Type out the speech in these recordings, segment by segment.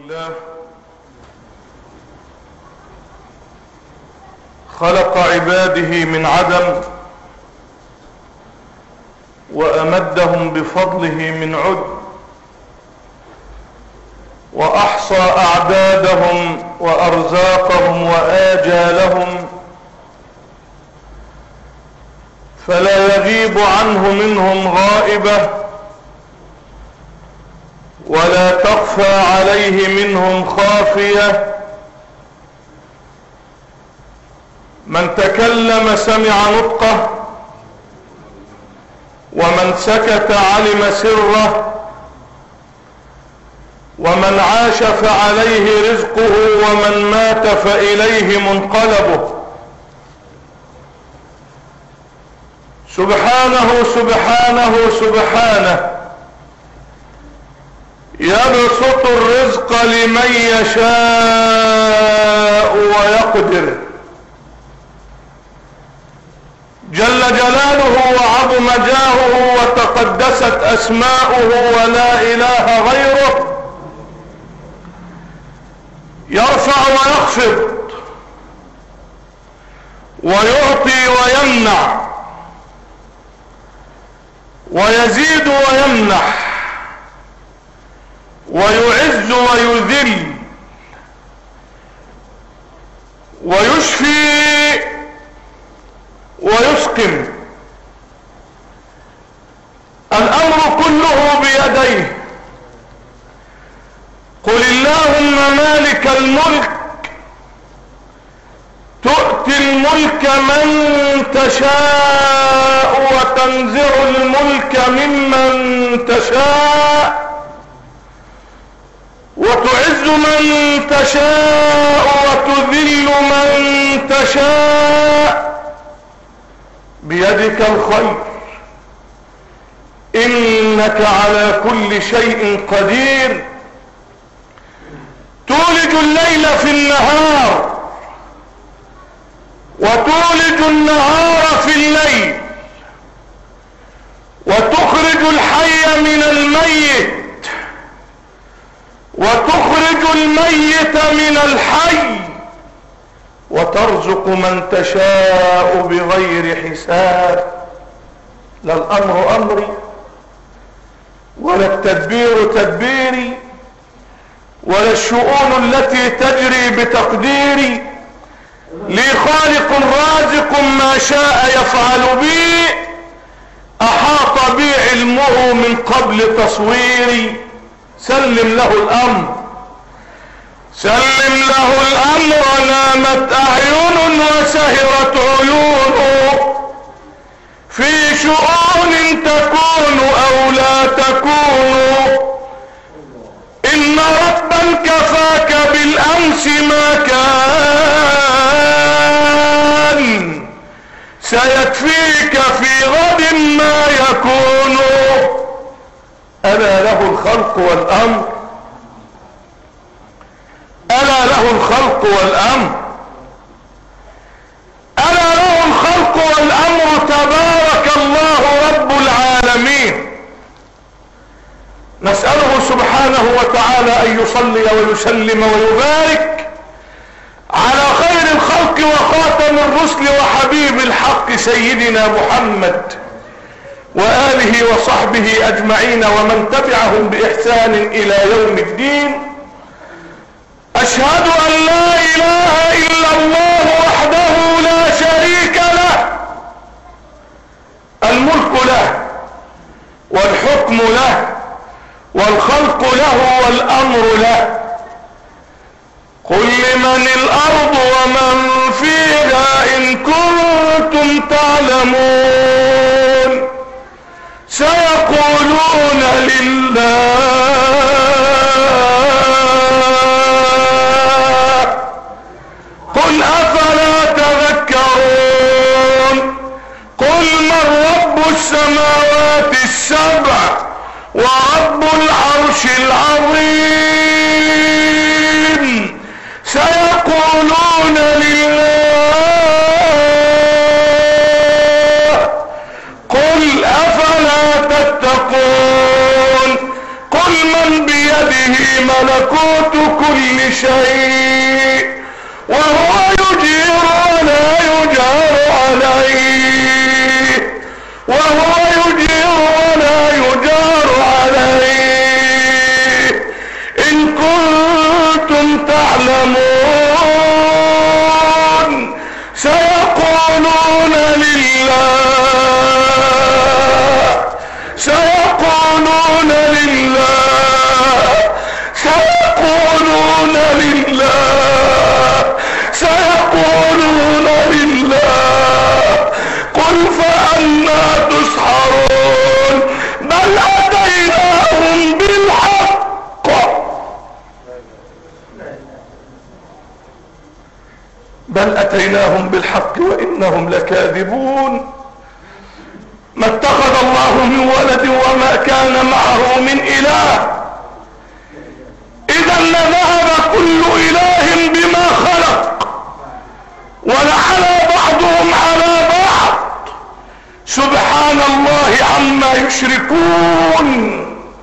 الله خلق عباده من عدم وأمدهم بفضله من عد وأحصى أعدادهم وأرزاقهم وآجالهم فلا يغيب عنه منهم غائبة ولا تخفى عليه منهم خافية من تكلم سمع نطقه ومن سكت علم سره ومن عاش فعليه رزقه ومن مات فإليه منقلبه سبحانه سبحانه سبحانه يبسط الرزق لمن يشاء ويقدر جل جلاله وعظم جاهه وتقدست اسماؤه ولا اله غيره يرفع ويخفض ويعطي ويمنع ويزيد ويمنح ويعز ويذل ويشفي ويسقم الامر كله بيديه قل اللهم مالك الملك تؤتي الملك من تشاء وتنزع الملك ممن تشاء وتعز من تشاء وتذل من تشاء بيدك الخير انك على كل شيء قدير تولج الليل في النهار وتولج النهار في الليل وتخرج الحي من الميت وتخرج الميت من الحي وترزق من تشاء بغير حساب لا الامر امري ولا التدبير تدبيري ولا الشؤون التي تجري بتقديري لي خالق رازق ما شاء يفعل بي احاط بي علمه من قبل تصويري سلم له الامر سلم له الامر نامت اعين وسهرت عيون في شؤون تكون او لا تكون ان ربا كفاك بالامس ما كان سيكفيك في غد ما يكون الا له الخلق والامر الا له الخلق والامر الا له الخلق والامر تبارك الله رب العالمين نسأله سبحانه وتعالى ان يصلي ويسلم ويبارك على خير الخلق وخاتم الرسل وحبيب الحق سيدنا محمد وآله وصحبه أجمعين ومن تبعهم بإحسان إلى يوم الدين أشهد أن لا إله إلا الله وحده لا شريك له الملك له والحكم له والخلق له والأمر له قل لمن الأرض ومن فيها إن كنتم تعلمون سيقولون لله قل أفلا تذكرون قل من رب السماوات السبع ورب العرش العظيم سيقولون لله قل افلا تتقون قل من بيده ملكوت قوت كل شيء وهو يجير ولا يجار عليه وهو يجير ولا يجار عليه إن كنتم تعلمون سيقولون لله سيقولون لله سيقولون لله سيقولون لله قل فأنا تسحرون بل أتيناهم بالحق بل أتيناهم بالحق وإنهم لكاذبون ما اتخذ الله من ولد وما كان معه من إله إذا لذهب كل إله بما خلق ولعلى بعضهم على بعض سبحان الله عما يشركون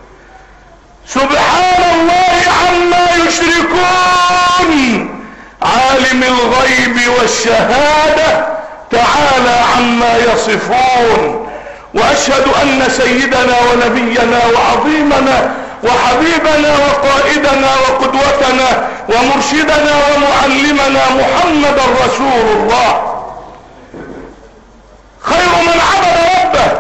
سبحان الله عما يشركون عالم الغيب والشهادة تعالى عما يصفون واشهد ان سيدنا ونبينا وعظيمنا وحبيبنا وقائدنا وقدوتنا ومرشدنا ومعلمنا محمدا رسول الله خير من عبد ربه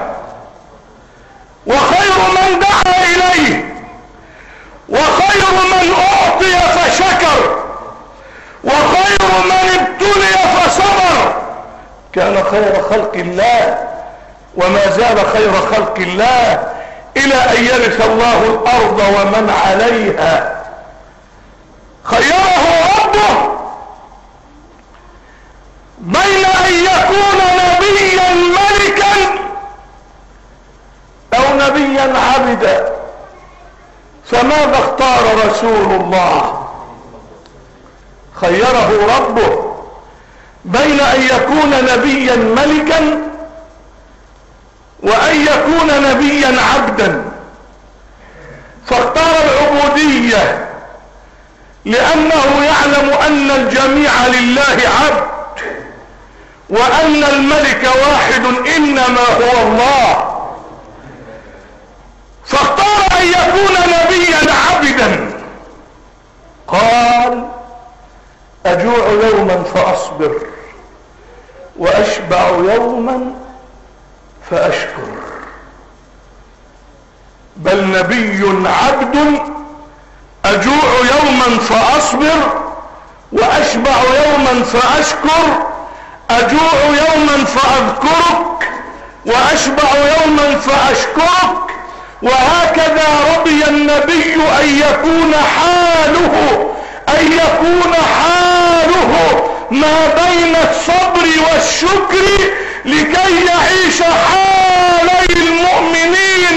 وخير من دعا اليه وخير من اعطي فشكر وخير من ابتلي فصبر كان خير خلق الله وما زال خير خلق الله الى ان يرث الله الارض ومن عليها خيره ربه بين ان يكون نبيا ملكا او نبيا عبدا فماذا اختار رسول الله خيره ربه بين ان يكون نبيا ملكا وان يكون نبيا عبدا فاختار العبودية لانه يعلم ان الجميع لله عبد وان الملك واحد انما هو الله فاختار ان يكون نبيا عبدا قال اجوع يوما فاصبر واشبع يوما فاشكر بل نبي عبد اجوع يوما فاصبر واشبع يوما فاشكر اجوع يوما فاذكرك واشبع يوما فاشكرك وهكذا رضي النبي ان يكون حاله ان يكون حاله ما بين الصبر والشكر لكي يعيش حالي المؤمنين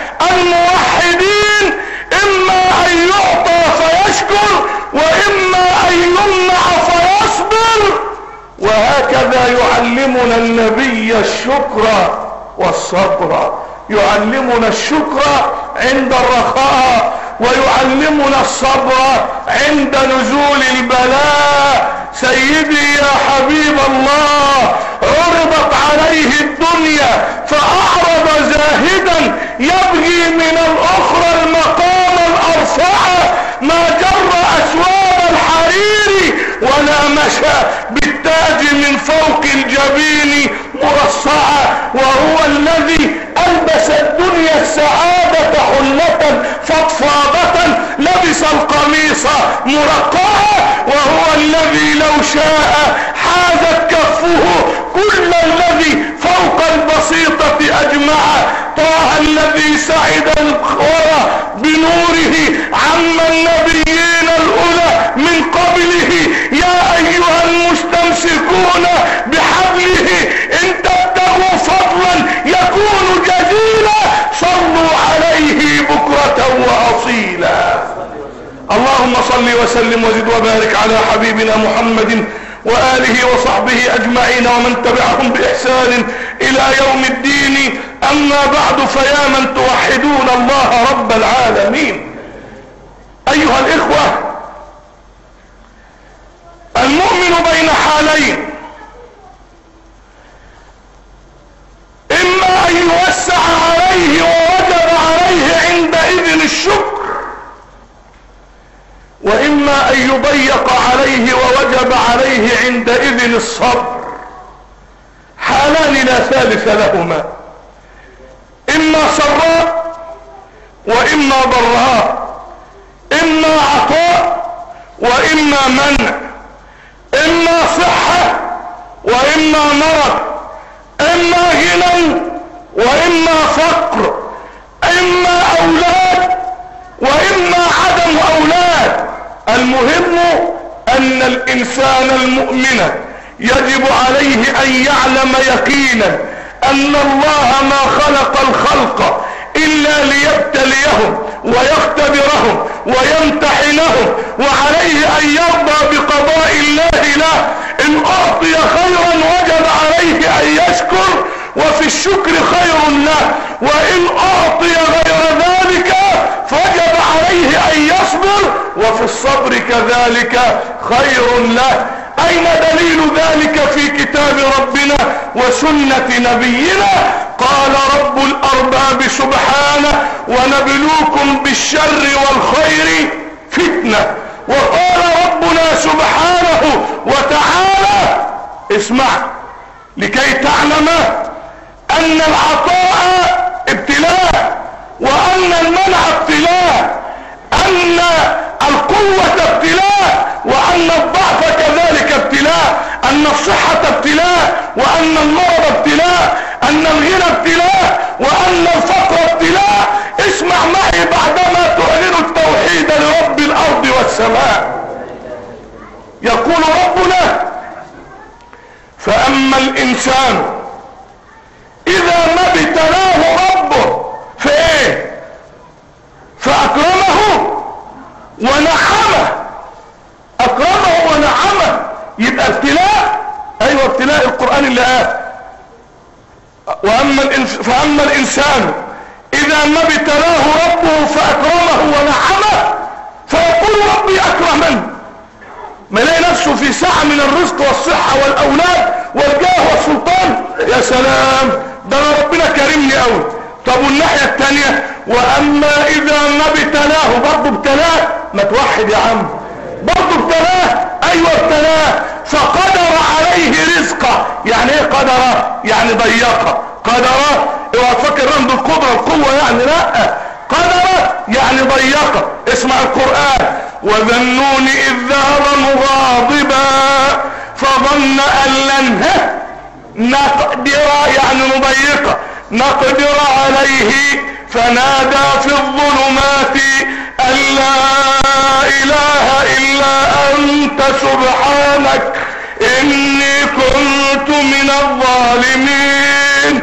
الموحدين اما ان يعطى فيشكر واما ان يمنع فيصبر وهكذا يعلمنا النبي الشكر والصبر يعلمنا الشكر عند الرخاء ويعلمنا الصبر عند نزول البلاء سيدي يا حبيب الله عرضت عليه الدنيا فأعرض زاهدا يبغي من الأخرى المقام الأرفع ما جر أسوار الحرير ولا مشى بالتاج من فوق الجبين مرصعا وهو الذي ألبس الدنيا السعادة حلة فضفاضة لبس القميص مرقعا وهو الذي لو شاء حازت كفه كل الذي فوق البسيطة أجمع طه الذي سعد الورى بنوره عم النبيين الأولى من قبله يا أيها المستمسكون بحبله إن تبتغوا فضلا يكون جزيلا صلوا عليه بكرة وأصيلا اللهم صل وسلم وزد وبارك على حبيبنا محمد وآله وصحبه أجمعين ومن تبعهم بإحسان إلى يوم الدين أما بعد فيا من توحدون الله رب العالمين ايها الاخوة المؤمن بين حالين اما ان يوسع عليه ووجب عليه عندئذ الشكر واما ان يضيق عليه ووجب عليه عندئذ الصبر حالان لا ثالث لهما اما سراء واما ضراء اما عطاء واما منع اما صحة واما مرض اما غنى واما فقر اما اولاد واما عدم اولاد المهم ان الانسان المؤمن يجب عليه ان يعلم يقينا ان الله ما خلق الخلق الا ليبتليهم ويختبرهم ويمتحنهم وعليه ان يرضى بقضاء الله له ان اعطي خيرا وجب عليه ان يشكر وفي الشكر خير له وان اعطي غير ذلك فوجب عليه ان يصبر وفي الصبر كذلك خير له اين دليل ذلك في كتاب ربنا وسنة نبينا قال رب الارباب سبحانه ونبلوكم بالشر والخير فتنة وقال ربنا سبحانه وتعالى اسمع لكي تعلم ان العطاء ابتلاء وان المنع ابتلاء ان القوة ابتلاء وان الضعف كذلك ابتلاء ان الصحة ابتلاء وان المرض ابتلاء ان الغنى ابتلاء وان الفقر ابتلاء اسمع معي بعدما تعلن التوحيد لرب الارض والسماء يقول ربنا فاما الانسان اذا ما ابتلاه ربه في ايه فاكرمه ونعمه اكرمه ونعمه يبقى ابتلاء ايوه ابتلاء القرآن اللي قال واما الانس... فاما الانسان اذا ما ابتلاه ربه فاكرمه ونعمه فيقول ربي اكرمن ما يلاقي نفسه في سعة من الرزق والصحة والاولاد والجاه والسلطان يا سلام ده انا ربنا كرمني قوي طب والناحية التانية واما اذا ما ابتلاه برضه ابتلاه ما توحد يا عم برضه ابتلاه ايوه ابتلاه فقدر عليه رزقه يعني ايه قدر يعني ضيقه قدر اوعى تفكر رمز القدرة القوة يعني لا قدر يعني ضيقه اسمع القرآن وذنون اذ ذهب مغاضبا فظن ان لن نقدر يعني نضيقه نقدر عليه فنادى في الظلمات ان لا اله الا انت سبحانك اني كنت من الظالمين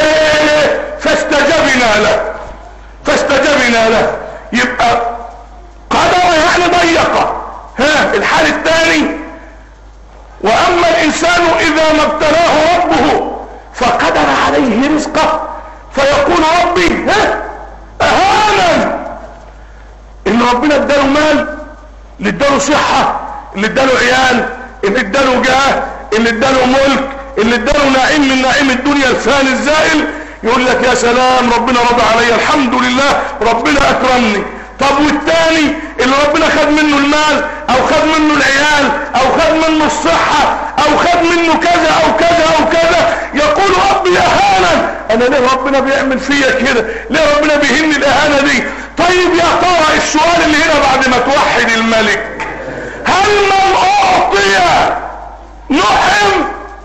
فاستجبنا له فاستجبنا له يبقى قدر يعني ضيقه ها الحال الثاني واما الانسان اذا ما ابتلاه ربه فقدر عليه رزقه فيقول ربي ها اهانا ان ربنا اداله مال اللي اداله صحة اللي اداله عيال اللي اداله جاه اللي اداله ملك اللي اداله نعيم من نعيم الدنيا الفاني الزائل يقول لك يا سلام ربنا رضى علي الحمد لله ربنا اكرمني طب والتاني اللي ربنا خد منه المال او خد منه العيال او خد منه الصحة او خد منه كذا او كذا او كذا يقول ربي اهانا انا ليه ربنا بيعمل فيا كده ليه ربنا بيهني الاهانة دي طيب يا ترى السؤال اللي هنا بعد ما توحد الملك هل من اعطي نعم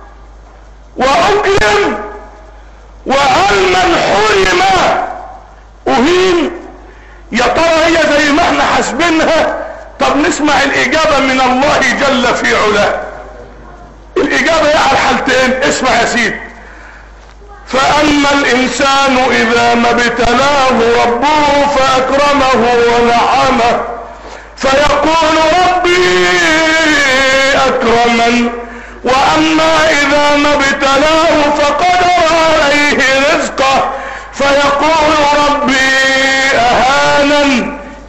واكرم وهل من حرم اهين يا ترى هي زي ما احنا حاسبينها طب نسمع الاجابة من الله جل في علاه الاجابة هي على الحالتين اسمع يا سيدي فاما الانسان اذا ما ابتلاه ربه فاكرمه ونعمه فيقول ربي اكرمن واما اذا ما ابتلاه فقدر عليه رزقه فيقول ربي اهانا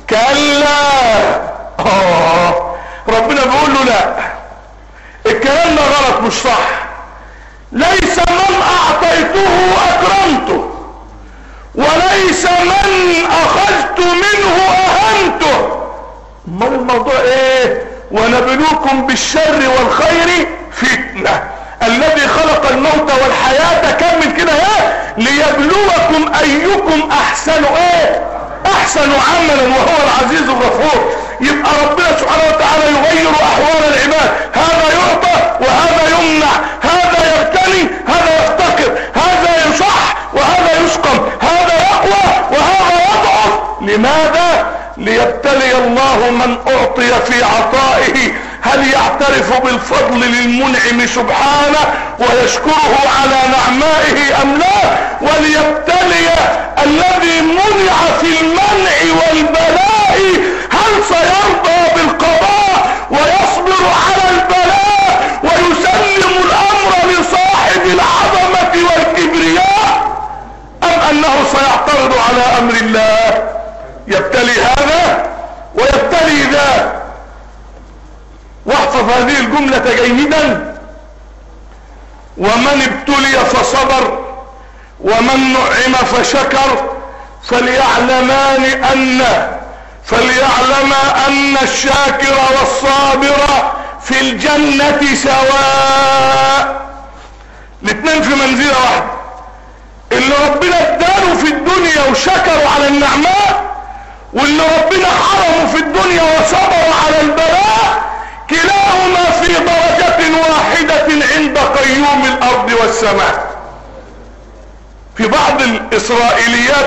كلا اه ربنا بيقول له لا الكلام ده غلط مش صح ليس من اعطيته اكرمته وليس من اخذت منه اهنته امال الموضوع ايه ونبلوكم بالشر والخير فتنة الذي خلق الموت والحياة كمل كده ايه ليبلوكم ايكم احسن ايه احسن عملا وهو العزيز الغفور يبقى ربنا سبحانه وتعالى يغير احوال العباد هذا يعطى وهذا يمنع هذا يبتلي هذا يفتقر هذا يصح وهذا يسقم هذا يقوى وهذا يضعف لماذا ليبتلي الله من اعطي في عطائه هل يعترف بالفضل للمنعم سبحانه ويشكره على نعمائه ام لا وليبتلي الذي منع في المنع والبلاء هل سيرضى بالقضاء ويصبر على البلاء ويسلم الامر لصاحب العظمة والكبرياء ام انه سيعترض على امر الله يبتلي هذا ويبتلي ذا واحفظ هذه الجملة جيدا ومن ابتلي فصبر ومن نعم فشكر فليعلمان ان فليعلما ان الشاكر والصابر في الجنة سواء الاثنين في منزلة واحدة اللي ربنا اداله في الدنيا وشكروا على النعماء واللي ربنا حرمه في الدنيا وصبر على البلاء كلاهما في درجة واحدة عند قيوم الارض والسماء في بعض الاسرائيليات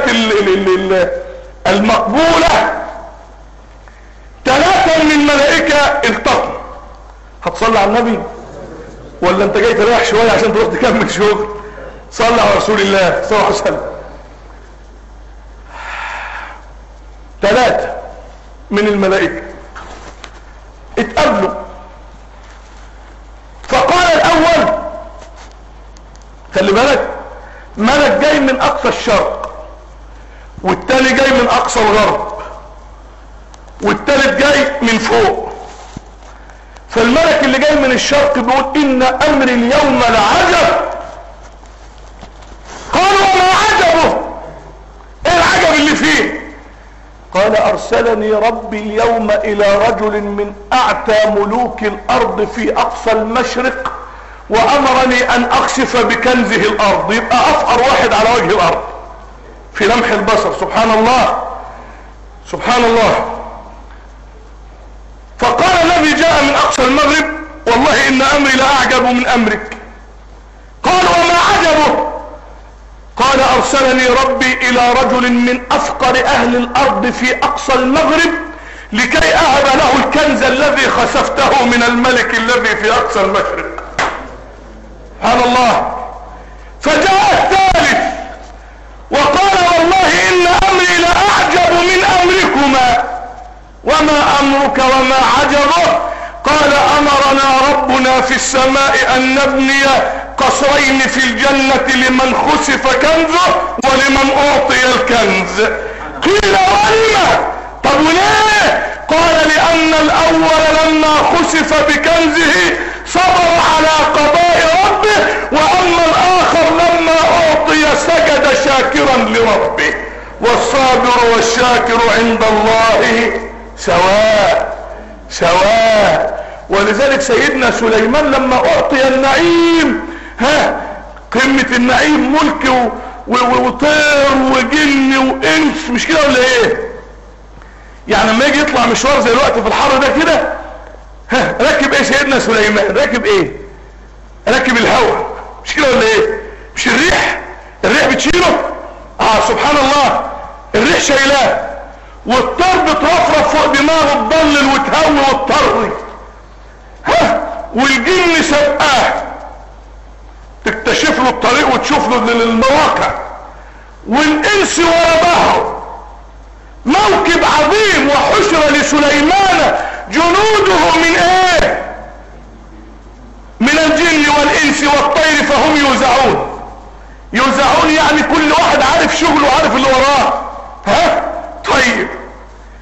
المقبولة ثلاثة من الملائكة التقوا هتصلي على النبي ولا انت جاي تريح شوية عشان تروح تكمل شغل صلى على رسول الله صلى الله عليه وسلم ثلاثة من الملائكة اتقابلوا فقال الاول خلي بالك ملك جاي من اقصى الشرق والتاني جاي من اقصى الغرب والتالت جاي من فوق فالملك اللي جاي من الشرق بيقول ان امر اليوم لعجب قالوا وما عجبه ايه العجب اللي فيه قال ارسلني ربي اليوم الى رجل من اعتى ملوك الارض في اقصى المشرق وامرني ان اخسف بكنزه الارض يبقى افقر واحد على وجه الارض في لمح البصر سبحان الله سبحان الله فقال الذي جاء من اقصى المغرب والله ان امري لاعجب من امرك قال وما عجبه قال ارسلني ربي الى رجل من افقر اهل الارض في اقصى المغرب لكي اهب له الكنز الذي خسفته من الملك الذي في اقصى المشرق سبحان الله فجاء الثالث وقال والله ان امري لاعجب من امركما وما امرك وما عجبه قال امرنا ربنا في السماء ان نبني قصرين في الجنة لمن خسف كنزه ولمن اعطي الكنز قيل ولم طب وليه قال لان الاول لما خسف بكنزه صبر على قضاء ربه واما الاخر لما اعطي سجد شاكرا لربه والصابر والشاكر عند الله سواء سواء ولذلك سيدنا سليمان لما اعطي النعيم ها قمة النعيم ملك وطير وجن وانس مش كده ولا ايه يعني لما يجي يطلع مشوار زي الوقت في الحر ده كده ها راكب ايه سيدنا سليمان راكب ايه راكب الهواء مش كده ولا ايه مش الريح الريح بتشيله اه سبحان الله الريح شايلاه والطير بترفرف فوق دماغه تضلل وتهوي وتطري ها والجن سبقاه تكتشف له الطريق وتشوف له المواقع والانس ورا ظهره موكب عظيم وحشر لسليمان جنوده من ايه من الجن والانس والطير فهم يوزعون يوزعون يعني كل واحد عارف شغله وعارف اللي وراه ها طيب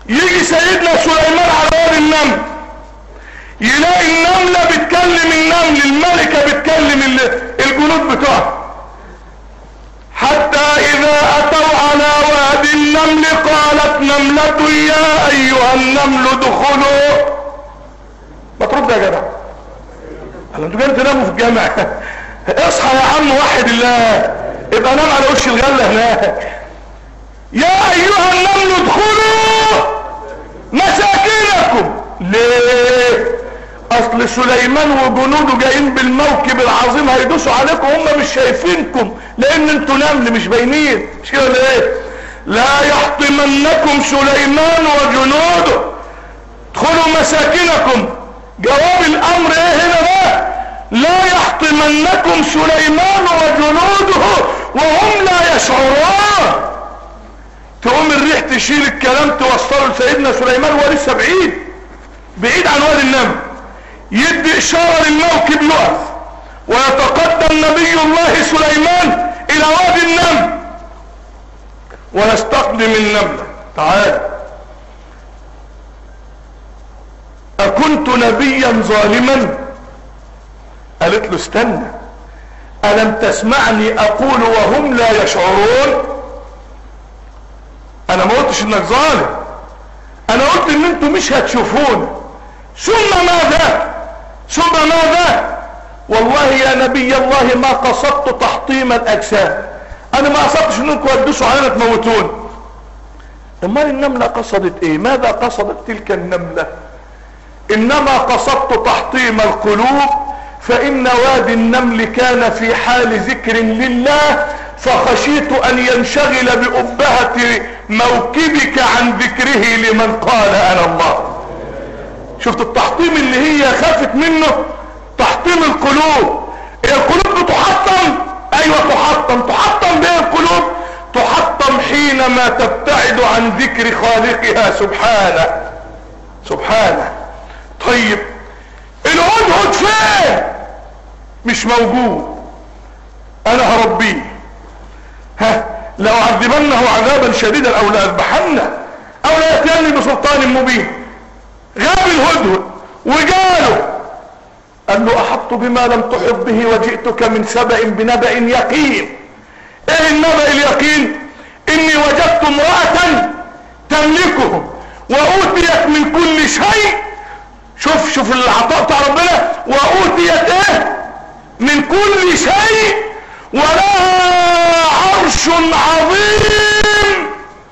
يجي سيدنا سليمان على وادي النمل يلاقي النملة بتكلم النمل الملكة بتكلم الجنود بتوعها حتى اذا اتوا على وادي النمل قالت نملة يا ايها النمل ادخلوا ما ترد يا جدع هل انتوا جايين تناموا في الجامع اصحى يا عم واحد الله ابقى نام على وش الغله هناك يا ايها النمل ادخلوا مساكنكم ليه اصل سليمان وجنوده جايين بالموكب العظيم هيدوسوا عليكم هم مش شايفينكم لان انتوا نمل مش باينين مش كده ايه لا يحطمنكم سليمان وجنوده ادخلوا مساكنكم جواب الامر ايه هنا بقى لا يحطمنكم سليمان وجنوده وهم لا يشعرون تقوم الريح تشيل الكلام توصله لسيدنا سليمان وهو لسه بعيد بعيد عن وادي النمل يدي اشارة للموكب يقف ويتقدم نبي الله سليمان الى وادي النمل ويستقدم النملة تعال اكنت نبيا ظالما قالت له استنى الم تسمعني اقول وهم لا يشعرون انا ما قلتش انك ظالم انا قلت ان انتوا مش هتشوفون ثم ماذا ثم ماذا والله يا نبي الله ما قصدت تحطيم الاجسام انا ما قصدتش انكم تدوسوا علينا تموتون امال النملة قصدت ايه ماذا قصدت تلك النملة انما قصدت تحطيم القلوب فان وادي النمل كان في حال ذكر لله فخشيت ان ينشغل بأبهة موكبك عن ذكره لمن قال انا الله شفت التحطيم اللي هي خافت منه تحطيم القلوب القلوب بتحطم ايوه تحطم تحطم بايه القلوب تحطم حينما تبتعد عن ذكر خالقها سبحانه سبحانه طيب الهدهد فين مش موجود انا هربيه ها لو عذبنه عذابا شديدا او لاذبحنه او لا ياتيني بسلطان مبين غاب الهدهد وجاله قال له احط بما لم تحط به وجئتك من سبأ بنبأ يقين ايه النبأ اليقين اني وجدت امرأة تملكهم واوتيت من كل شيء شوف شوف العطاء بتاع ربنا واوتيت ايه من كل شيء ولها عرش عظيم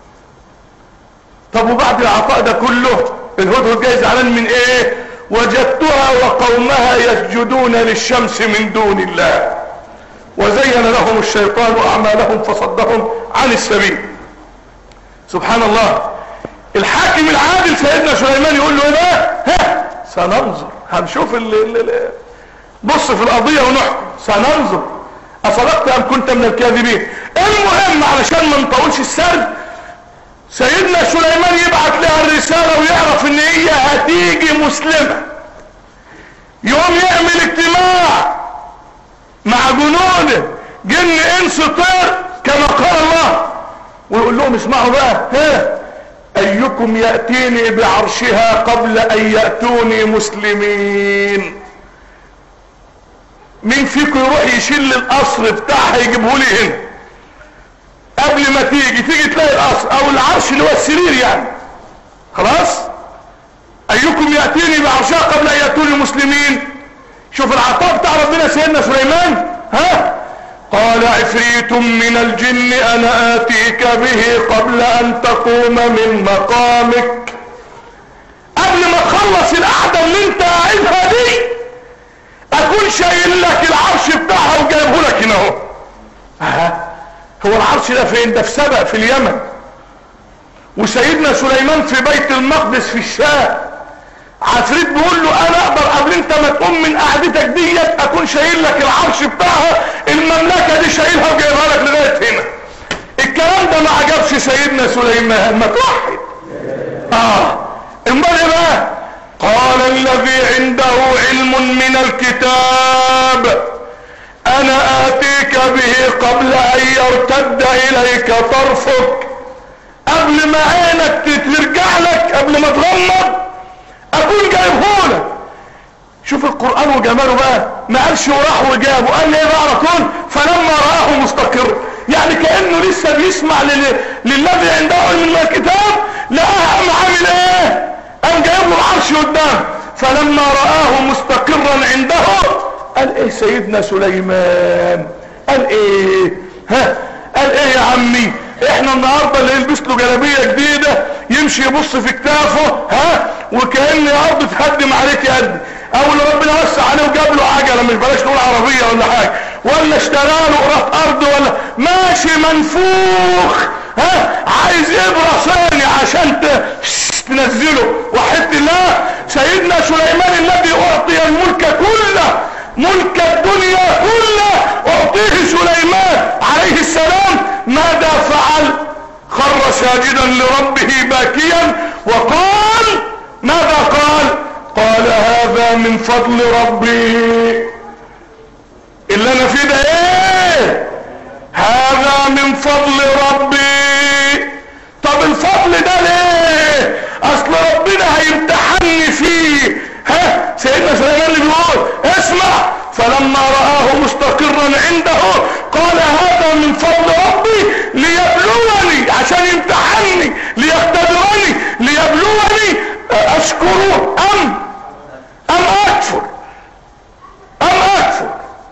طب وبعد العطاء ده كله الهدهد جاي زعلان من ايه وجدتها وقومها يسجدون للشمس من دون الله وزين لهم الشيطان اعمالهم فصدهم عن السبيل سبحان الله الحاكم العادل سيدنا سليمان يقول له ايه بقى ها سننظر هنشوف ال ال بص في القضيه ونحكم سننظر اصدقت ام كنت من الكاذبين المهم علشان ما نطولش السرد سيدنا سليمان يبعت لها الرسالة ويعرف ان هي هتيجي مسلمة يوم يعمل اجتماع مع جنوده جن انس طير كما قال الله ويقول لهم اسمعوا بقى ها ايكم يأتيني بعرشها قبل ان يأتوني مسلمين مين فيكم يروح يشيل القصر بتاعها يجيبه لي هنا قبل ما تيجي تيجي تلاقي القصر او العرش اللي هو السرير يعني خلاص ايكم ياتيني بعرشها قبل ان ياتوني مسلمين شوف العطاء بتاع ربنا سيدنا سليمان ها قال عفريت من الجن انا اتيك به قبل ان تقوم من مقامك قبل ما تخلص القعده اللي انت قاعدها دي اكون شايل لك العرش بتاعها وجايبه لك هنا اهو ها هو العرش ده فين ده في سبأ في اليمن وسيدنا سليمان في بيت المقدس في الشام عفريت بيقول له انا اقدر قبل انت ما تقوم من قعدتك ديت اكون شايل لك العرش بتاعها المملكه دي شايلها وجايبها لك لغايه هنا الكلام ده ما عجبش سيدنا سليمان ما توحد اه امال ايه بقى قال الذي عنده علم من الكتاب انا اتيك به قبل ان يرتد اليك طرفك قبل ما عينك ترجع لك قبل ما تغمض اكون جايبهولك شوف القرآن وجماله بقى ما قالش وراح وجابه قال لي ايه بقى على طول فلما رآه مستقر يعني كأنه لسه بيسمع لل... للذي عنده من الكتاب لقاه قام عامل ايه قام جايب له العرش قدام فلما رآه مستقرا عنده قال ايه سيدنا سليمان قال ايه ها قال ايه يا عمي احنا النهارده اللي يلبس له جلابيه جديده يمشي يبص في كتافه ها وكأن الارض تهدم عليك يد او اللي ربنا وسع عليه وجاب له عجله مش بلاش نقول عربيه ولا حاجه ولا اشترى له قرات ارض ولا ماشي منفوخ ها عايز ابره ثاني عشان تنزله وحد الله سيدنا سليمان الذي اعطي الملك كله ملك الدنيا كله اعطيه سليمان عليه السلام ماذا فعل خر ساجدا لربه باكيا وقال ماذا قال قال هذا من فضل ربي اللي انا فيه ده ايه هذا من فضل ربي طب الفضل ده ليه اصل ربنا هيمتحني فيه ها سيدنا سليمان اللي بيقول اسمع فلما رآه مستقرا عنده قال هذا من فضل ربي ليبلوني عشان يمتحني ليختبرني ليبلوني اشكره ام ام اكفر ام اكفر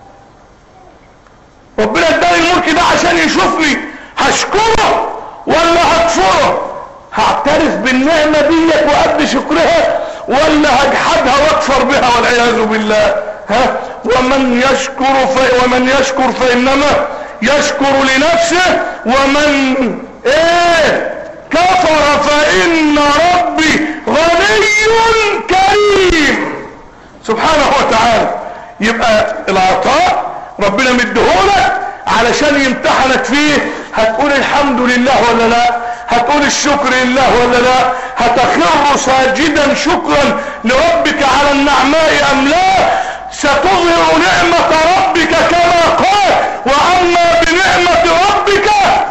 ربنا اداني الملك ده عشان يشوفني هشكره ولا هكفره هعترف بالنعمة ديت وأدي شكرها ولا هجحدها واكفر بها والعياذ بالله ها ومن يشكر في ومن يشكر فإنما يشكر لنفسه ومن ايه كفر فإن ربي غني كريم سبحانه وتعالى يبقى العطاء ربنا مديهولك علشان يمتحنك فيه هتقول الحمد لله ولا لا هتقول الشكر لله ولا لا هتخر ساجدا شكرا لربك على النعماء ام لا ستظهر نعمة ربك كما قال واما بنعمة ربك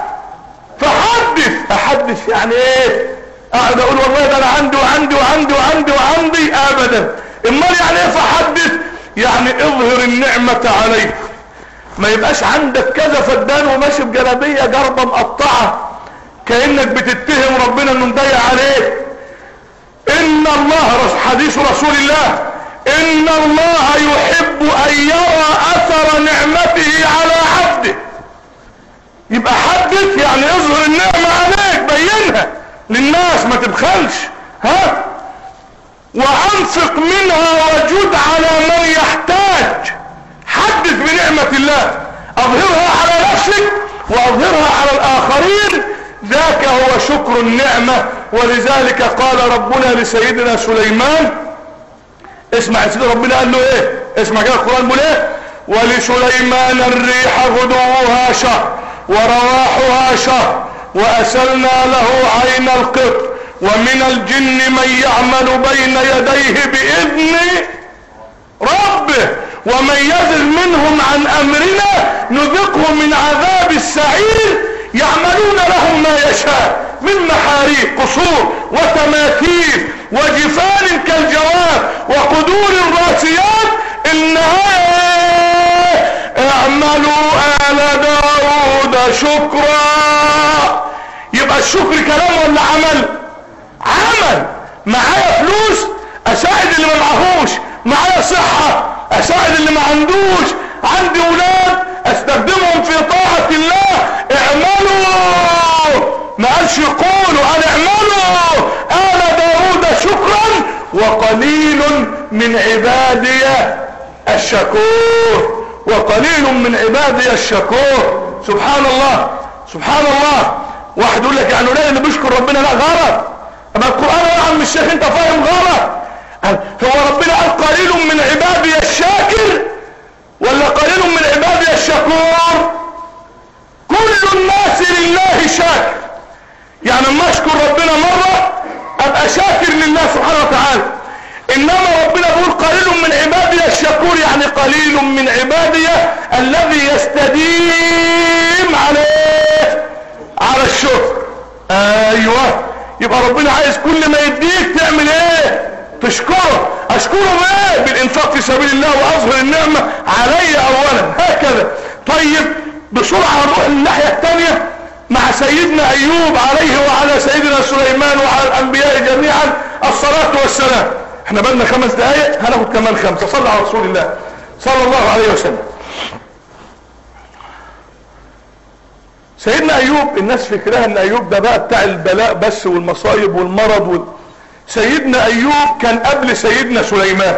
فحدث احدث يعني ايه اقعد اقول والله ده انا عندي وعندي وعندي وعندي وعندي ابدا امال يعني ايه فحدث يعني اظهر النعمة عليك ما يبقاش عندك كذا فدان وماشي بجلابية جربة مقطعة كأنك بتتهم ربنا انه مضيق عليك ان الله حديث رسول الله ان الله يحب ان يرى اثر نعمته على عبده يبقى حدث يعني اظهر النعمة عليك بينها للناس ما تبخلش ها وانفق منها وجد على من يحتاج حدث بنعمة الله اظهرها على نفسك واظهرها على الاخرين ذاك هو شكر النعمة ولذلك قال ربنا لسيدنا سليمان اسمع يا سيدي ربنا قال له ايه اسمع كده القرآن بيقول ايه ولسليمان الريح غدوها شهر ورواحها شهر وأسلنا له عين القطر ومن الجن من يعمل بين يديه بإذن ربه ومن يزل منهم عن أمرنا نذقه من عذاب السعير يعملون لهم ما يشاء من محاريق قصور وتماثيل وجفان كالجواب وقدور الراسيات النهاية اعملوا آل داود شكرا يبقى الشكر كلام ولا عمل عمل معايا فلوس اساعد اللي ما معهوش معايا صحة اساعد اللي ما عندوش عندي ولاد استخدمهم في طاعة الله اعملوا ما قالش قولوا قال اعملوا آل داود شكرا وقليل من عبادي الشكور وقليل من عبادي الشكور سبحان الله سبحان الله واحد يقول لك يعني قليل اللي بيشكر ربنا لا غلط اما القرآن يا عم الشيخ انت فاهم غلط هو ربنا قال قليل من عبادي الشاكر ولا قليل من عبادي الشكور كل الناس لله شاكر يعني اما اشكر ربنا مرة ابقى شاكر لله سبحانه وتعالى انما ربنا بيقول قليل من عبادي الشكور يعني قليل من عبادي الذي يستديم عليه على الشكر ايوه يبقى ربنا عايز كل ما يديك تعمل ايه تشكره اشكره بايه بالانفاق في سبيل الله واظهر النعمة علي اولا هكذا طيب بسرعة نروح للناحية الثانية مع سيدنا ايوب عليه وعلى سيدنا سليمان وعلى الانبياء جميعا الصلاة والسلام احنا بلنا خمس دقايق هناخد كمان خمسة صلى على رسول الله صلى الله عليه وسلم سيدنا ايوب الناس فكرها ان ايوب ده بقى بتاع البلاء بس والمصايب والمرض وال... سيدنا ايوب كان قبل سيدنا سليمان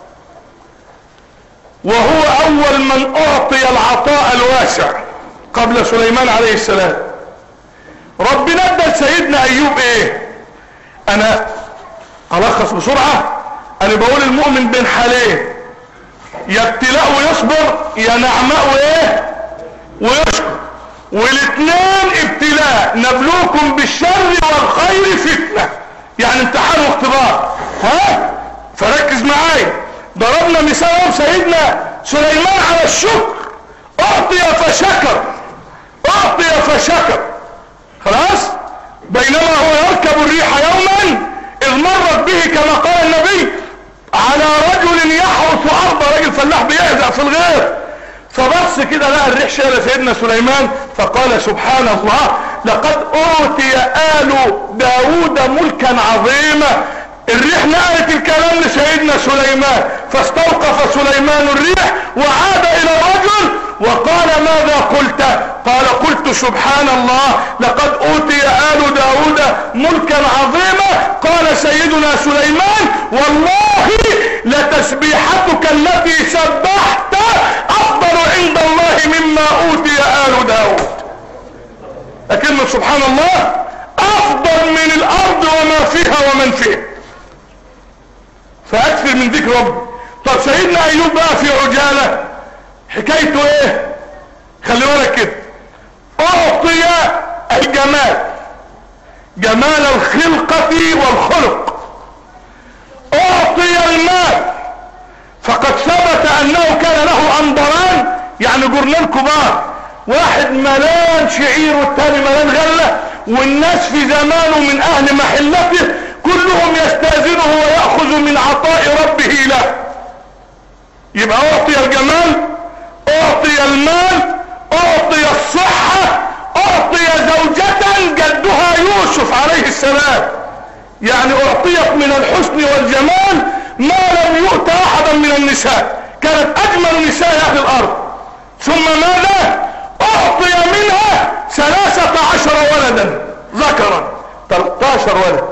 وهو اول من اعطي العطاء الواسع قبل سليمان عليه السلام ربنا ادى سيدنا ايوب ايه انا الخص بسرعة انا بقول المؤمن بين حالين يا ابتلاء ويصبر يا نعماء وايه ويشكر والاثنين ابتلاء نبلوكم بالشر والخير فتنة يعني امتحان واختبار ها فركز معايا ضربنا مثال سيدنا سليمان على الشكر اعطي فشكر اعطي فشكر خلاص بينما هو يركب الريح يوما اذ مرت به كما قال النبي على رجل يحرث ارض رجل فلاح بيهزأ في الغير فبص كده لقى الريح شايله سيدنا سليمان فقال سبحان الله لقد اوتي ال داود ملكا عظيما الريح نقلت الكلام لسيدنا سليمان فاستوقف سليمان الريح وعاد الى الرجل وقال ماذا قلت قال قلت سبحان الله لقد اوتي ال داود ملكا عظيما قال سيدنا سليمان والله لتسبيحتك التي سبحت افضل عند الله مما اوتي ال داود لكن سبحان الله افضل من الارض وما فيها ومن فيها فاكثر من ذكر رب طب سيدنا ايوب بقى في عجالة حكايته ايه خلي بالك كده اعطي الجمال جمال الخلقة والخلق اعطي المال فقد ثبت انه كان له انبران يعني جرنان كبار واحد ملان شعير والتاني ملان غلة والناس في زمانه من اهل محلته كلهم يستاذنه ويأخذ من عطاء ربه له يبقى اعطي الجمال اعطي المال اعطي الصحة اعطي زوجة جدها يوسف عليه السلام يعني اعطيت من الحسن والجمال ما لم يؤت احدا من النساء كانت اجمل نساء اهل الارض ثم ماذا اعطي منها ثلاثة عشر ولدا ذكرا 13 ولد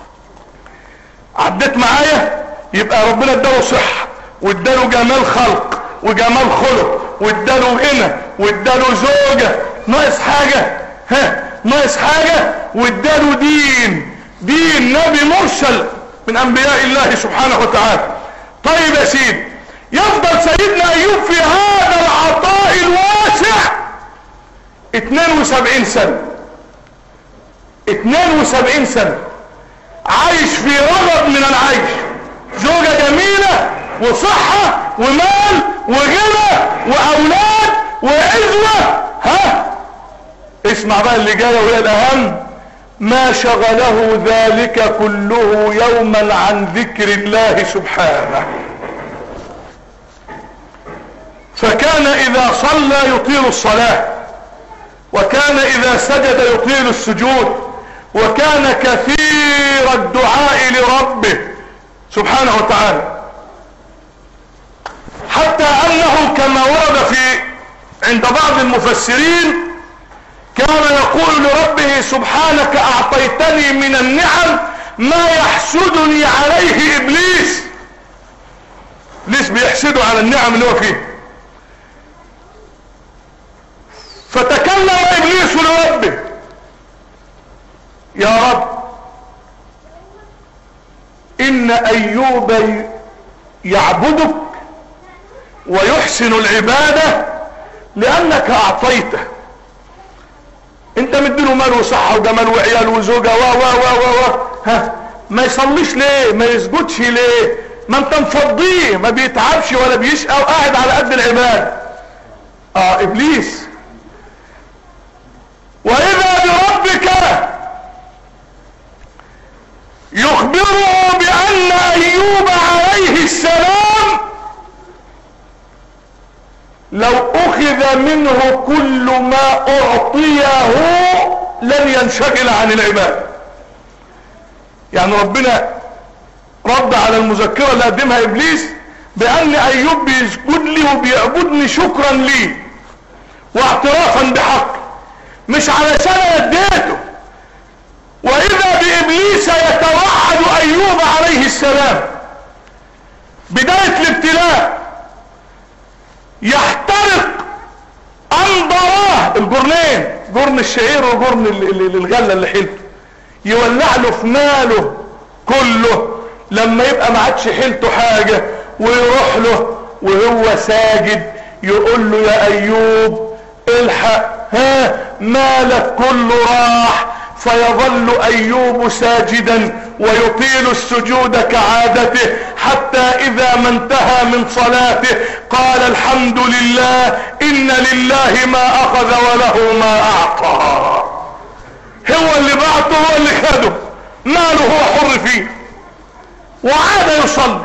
عديت معايا يبقى ربنا اداله صحة واداله جمال خلق وجمال خلق واداله غنى واداله زوجة ناقص حاجة ها ناقص حاجة واداله دين دين نبي مرسل من انبياء الله سبحانه وتعالى طيب يا سيدي يفضل سيدنا ايوب في هذا العطاء الواسع 72 سنة 72 سنة عايش في رغد من العيش زوجة جميلة وصحة ومال وغنى واولاد وعزوة ها اسمع بقى اللي جاية وهي الاهم ما شغله ذلك كله يوما عن ذكر الله سبحانه فكان اذا صلى يطيل الصلاة وكان اذا سجد يطيل السجود وكان كثير الدعاء لربه سبحانه وتعالى حتى انه كما ورد في عند بعض المفسرين كان يقول لربه سبحانك اعطيتني من النعم ما يحسدني عليه ابليس ابليس بيحسده على النعم اللي هو فيه فتكلم ابليس لربه يا رب ان ايوب يعبدك ويحسن العبادة لانك اعطيته انت مديله مال وصحة وجمال وعيال وزوجة و و و و و ها ما يصليش ليه ما يسجدش ليه ما انت مفضيه ما بيتعبش ولا بيشقى وقاعد على قد العباد اه ابليس واذا بربك يخبره بان ايوب عليه السلام لو اخذ منه كل ما اعطيه لن ينشغل عن العباد يعني ربنا رد على المذكرة اللي قدمها ابليس بان ايوب بيسجد لي وبيعبدني شكرا لي واعترافا بحق مش علشان اديته واذا بابليس يتوعد ايوب عليه السلام بداية الابتلاء يحترق انظراه الجرنين جرن الشعير وجرن الغله اللي حيلته يولع له في ماله كله لما يبقى ما عادش حيلته حاجه ويروح له وهو ساجد يقول له يا ايوب الحق ها مالك كله راح فيظل ايوب ساجدا ويطيل السجود كعادته حتى اذا ما انتهى من صلاته قال الحمد لله ان لله ما اخذ وله ما اعطى هو اللي بعته هو اللي خده ماله هو حر فيه وعاد يصلي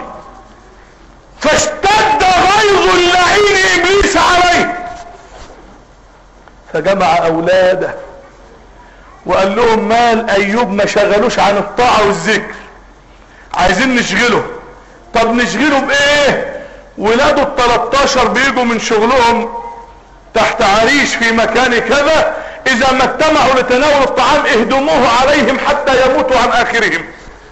فاشتد غيظ اللعين ابليس عليه فجمع اولاده وقال لهم مال ايوب ما شغلوش عن الطاعة والذكر عايزين نشغله طب نشغله بايه ولاده التلاتاشر بيجوا من شغلهم تحت عريش في مكان كذا اذا ما اجتمعوا لتناول الطعام اهدموه عليهم حتى يموتوا عن اخرهم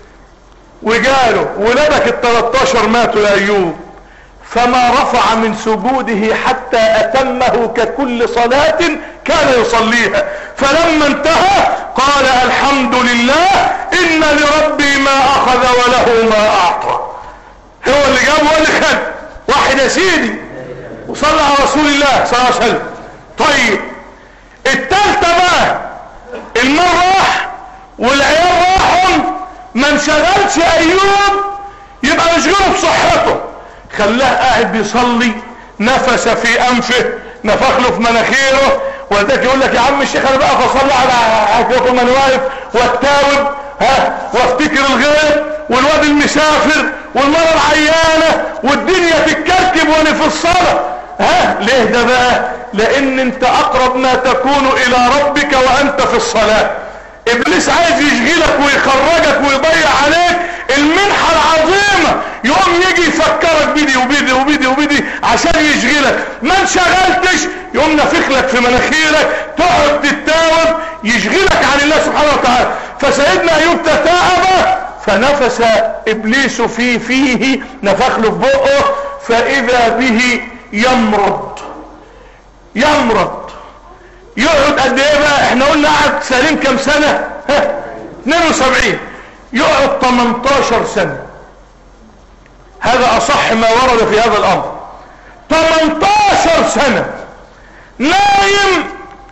وقالوا ولادك التلاتاشر ماتوا يا ايوب فما رفع من سجوده حتى اتمه ككل صلاة كان يصليها فلما انتهى قال الحمد لله ان لربي ما اخذ وله ما اعطى هو اللي جاب هو اللي خد واحد يا سيدي وصلى على رسول الله صلى الله عليه وسلم طيب التالتة بقى المال راح والعيال راحوا ما انشغلش ايوب يبقى مشغول بصحته خلاه قاعد بيصلي نفس في انفه نفخ له في مناخيره ولذلك يقول لك يا عم الشيخ انا بقى فصلي على عكوكم انا واقف والتاوب ها وافتكر الغيب والواد المسافر والمرة العيانة والدنيا تتكركب وانا في الصلاة ها ليه ده بقى لان انت اقرب ما تكون الى ربك وانت في الصلاة ابليس عايز يشغلك ويخرجك ويضيع عليك المنحة العظيمة يقوم يجي يفكرك بدي وبدي وبدي وبدي عشان يشغلك ما انشغلتش يقوم نفخ لك في مناخيرك تقعد تتاوب يشغلك عن الله سبحانه وتعالى فسيدنا ايوب تتاوب فنفس ابليس في فيه نفخ له في بقه فاذا به يمرض يمرض يقعد قد ايه بقى احنا قلنا قعد سليم كام سنة ها 72 يقعد 18 سنة هذا اصح ما ورد في هذا الامر 18 سنة نايم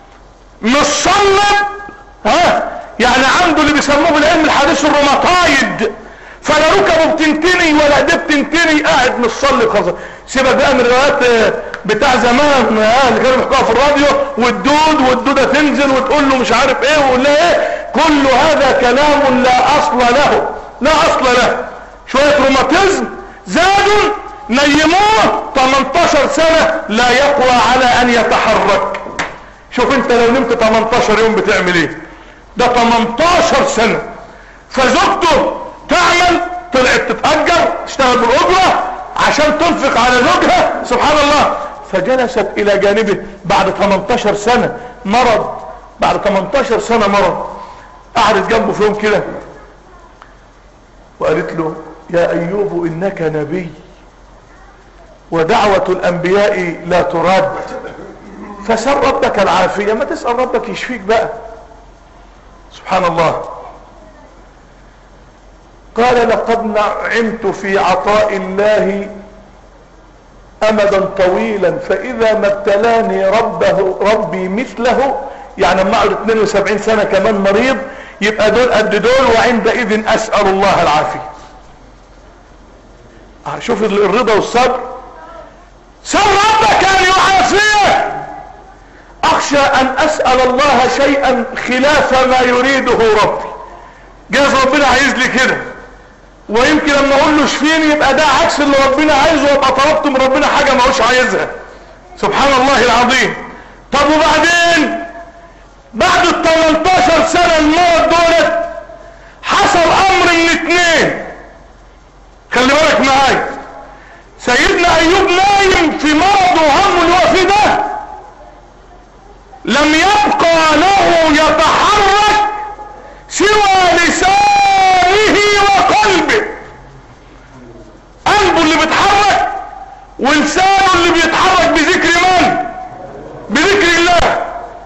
مصلب ها يعني عنده اللي بيسموه بالعلم الحديث الروماتايد فلا ركبه بتنتني ولا ايديه بتنتني قاعد مصلي خلاص سيبك بقى من الروايات بتاع زمان اه اللي كانوا بيحكوها في الراديو والدود والدوده تنزل وتقول له مش عارف ايه ويقول لها ايه كل هذا كلام لا اصل له لا اصل له شويه روماتيزم زادوا نيموه 18 سنه لا يقوى على ان يتحرك شوف انت لو نمت 18 يوم بتعمل ايه ده 18 سنه فزوجته تعمل طلعت تتأجر تشتغل بالأجرة عشان تنفق على زوجها سبحان الله فجلست إلى جانبه بعد 18 سنة مرض بعد 18 سنة مرض قعدت جنبه في يوم كده وقالت له يا أيوب إنك نبي ودعوة الأنبياء لا ترد فسر ربك العافية ما تسأل ربك يشفيك بقى سبحان الله قال لقد نعمت في عطاء الله امدا طويلا فاذا ما ابتلاني ربه ربي مثله يعني لما اقعد 72 سنه كمان مريض يبقى دول قد دول وعندئذ اسال الله العافيه شوف الرضا والصبر سل ربك ان يعافيه اخشى ان اسال الله شيئا خلاف ما يريده ربي جاز ربنا عايز لي كده ويمكن لما اقول له اشفيني يبقى ده عكس اللي ربنا عايزه وابقى طلبت من ربنا حاجه ما هوش عايزها سبحان الله العظيم طب وبعدين بعد ال 18 سنه المرض دولت حصل امر من اتنين خلي بالك معايا سيدنا ايوب نايم في مرض وهم اللي هو فيه ده لم يبقى له يتحرك سوى لسانه وقلبه قلبه اللي بيتحرك ولسانه اللي بيتحرك بذكر من بذكر الله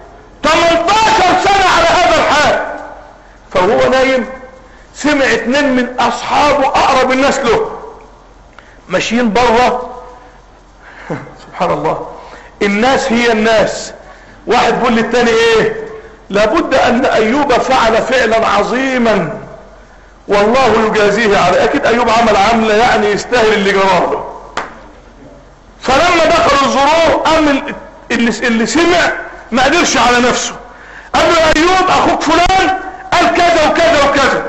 18 سنة على هذا الحال فهو نايم سمع اتنين من اصحابه اقرب الناس له ماشيين بره سبحان الله الناس هي الناس واحد بيقول للتاني ايه لابد ان ايوب فعل فعلا عظيما والله يجازيه عليه اكيد ايوب عمل عملة يعني يستاهل اللي جراله فلما دخلوا الزروع قام اللي, اللي سمع ما قدرش على نفسه قال له ايوب اخوك فلان قال كذا وكذا وكذا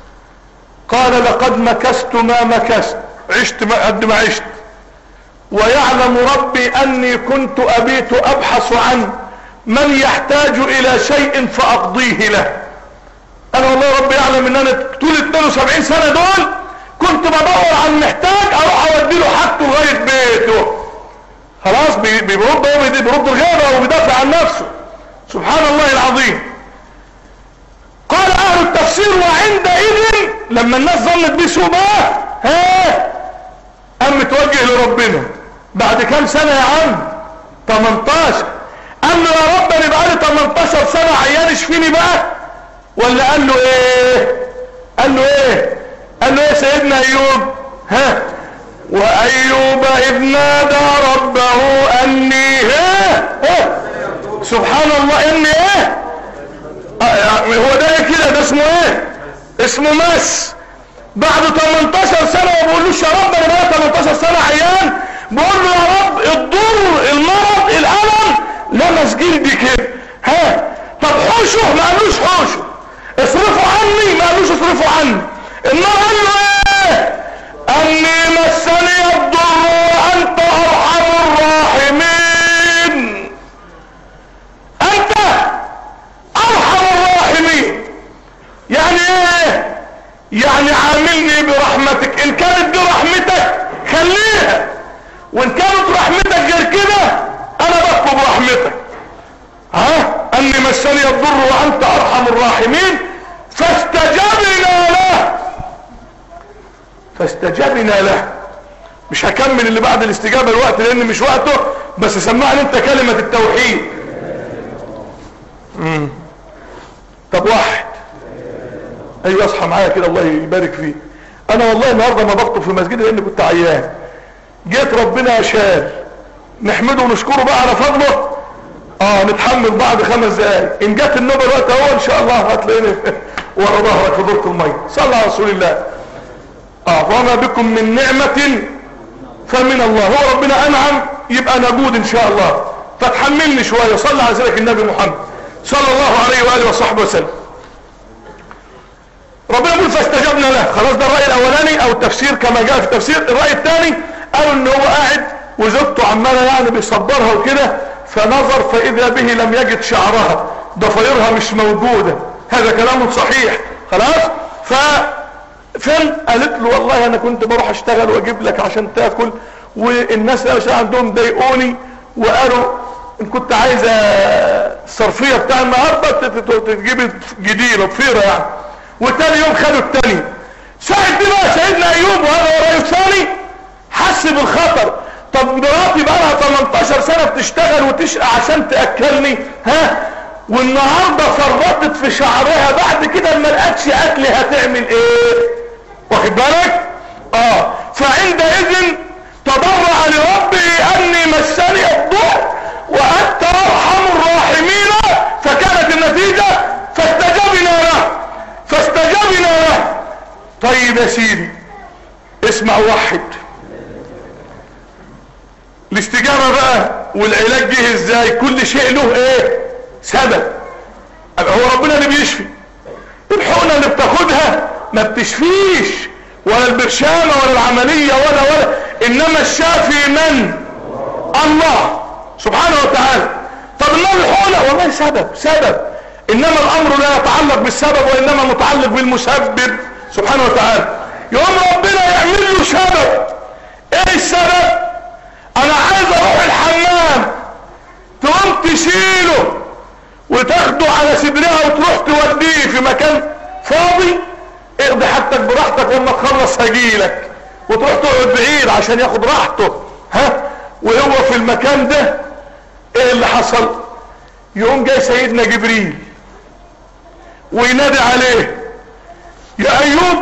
قال لقد مكست ما مكست عشت ما قد ما عشت ويعلم ربي اني كنت ابيت ابحث عن من يحتاج الى شيء فاقضيه له انا والله ربي يعلم ان انا طول 72 سنة دول كنت بدور عن محتاج اروح اودي له حاجته لغاية بيته خلاص بيرد هو بيرد الغيبة وبيدافع عن نفسه سبحان الله العظيم قال اهل التفسير وعندئذ لما الناس ظنت بيه سوء ها قام متوجه لربنا بعد كام سنة يا عم 18 قال له يا رب انا بقالي 18 سنة عيان اشفيني بقى ولا قال له ايه قال له ايه قال له ايه سيدنا ايوب ها وايوب اذ نادى ربه اني ها ها سبحان الله اني ايه هو ده ايه كده ده اسمه ايه اسمه مس بعد 18 سنة ما بقولوش يا رب انا بقى 18 سنة عيان بقول له يا رب الضر المرض الالم لمس جلدي كده ها طب حوشه ما قالوش حوشه اصرفوا عني ما قالوش اصرفوا عني النار قال له ايه اني مسني الضر وانت ارحم الراحمين انت ارحم الراحمين يعني ايه يعني عاملني برحمتك ان كانت دي رحمتك خليها وان كانت رحمتك غير كده انا بطلب رحمتك ها اني مسني الضر وانت ارحم الراحمين فاستجبنا له فاستجبنا له مش هكمل اللي بعد الاستجابة الوقت لان مش وقته بس سمعني انت كلمة التوحيد مم. طب واحد ايوه اصحى معايا كده الله يبارك فيك انا والله النهارده ما بخطب في المسجد لان كنت عيان جيت ربنا شال نحمده ونشكره بقى على فضله اه نتحمل بعد خمس دقايق ان جت النوبه الوقت اهو ان شاء الله هتلاقيني ورا ظهرك في دورة الميه صلى على رسول الله اه وما بكم من نعمة فمن الله هو ربنا انعم يبقى نجود ان شاء الله فتحملني شوية صلى على سيدك النبي محمد صلى الله عليه وآله وصحبه وسلم ربنا يقول فاستجبنا له خلاص ده الرأي الاولاني او التفسير كما جاء في التفسير الرأي الثاني قالوا ان هو قاعد وزوجته عماله يعني بيصبرها وكده فنظر فاذا به لم يجد شعرها ضفيرها مش موجودة هذا كلام صحيح خلاص ف فين قالت له والله انا كنت بروح اشتغل واجيب لك عشان تاكل والناس اللي عندهم ضايقوني وقالوا ان كنت عايزه الصرفيه بتاع النهارده تجيب جديده ضفيره يعني وتاني يوم خدوا التاني ساعد دي بقى سيدنا ايوب وهذا ورايه الثاني حس بالخطر طب مراتي بقى لها 18 سنه بتشتغل وتشقى عشان تاكلني ها والنهارده فرطت في شعرها بعد كده ما لقتش اكل هتعمل ايه واخد بالك اه فعندئذ تضرع لربه اني مسني الضر وانت ارحم الراحمين فكانت النتيجه فاستجبنا له فاستجبنا له طيب يا سيدي اسمع وحد الاستجابه بقى والعلاج جه ازاي كل شيء له ايه سبب هو ربنا اللي بيشفي الحقنة اللي بتاخدها ما بتشفيش ولا البرشامة ولا العملية ولا ولا انما الشافي من الله سبحانه وتعالى طب انما الحقنة والله سبب سبب انما الامر لا يتعلق بالسبب وانما متعلق بالمسبب سبحانه وتعالى يوم ربنا يعمل له سبب ايه السبب انا عايز اروح الحمام تقوم تشيله وتاخده على صدرها وتروح توديه في مكان فاضي اقضي حاجتك براحتك واما تخلص هجيلك وتروح تقعد بعيد عشان ياخد راحته ها وهو في المكان ده ايه اللي حصل يقوم جاي سيدنا جبريل وينادي عليه يا ايوب